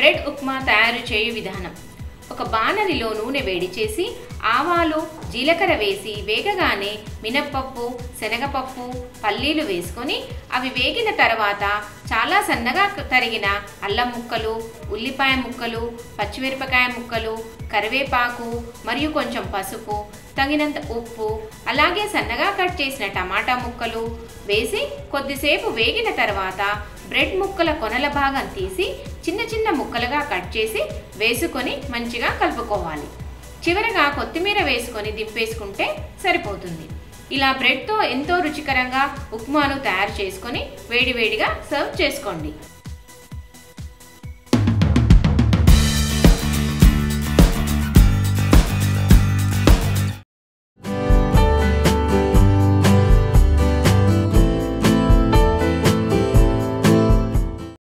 bread upma తయారు చేయు విధానం ఒక బాణలిలో నూనె వేడి చేసి ఆవాలు జీలకర్ర వేసి వేగగానే మినప్పప్పు శనగపప్పు పల్లీలు వేసుకొని అవి వేగిన తర్వాత చాలా సన్నగా తరిగిన అల్లం ముక్కలు ఉల్లిపాయ ముక్కలు పచ్చిమిరపకాయ ముక్కలు కరివేపాకు మరియు కొంచెం పసుపు తగినంత ఉప్పు అలాగే సన్నగా కట్ చేసిన టమాటా ముక్కలు వేసి కొద్దిసేపు వేగిన తర్వాత బ్రెడ్ ముక్కల కొనల భాగం తీసి చిన్న చిన్న ముక్కలుగా కట్ చేసి వేసుకొని మంచిగా కలుపుకోవాలి చివరగా కొత్తిమీర వేసుకొని దింపేసుకుంటే సరిపోతుంది ఇలా బ్రెడ్తో ఎంతో రుచికరంగా ఉప్మాను తయారు చేసుకొని వేడివేడిగా సర్వ్ చేసుకోండి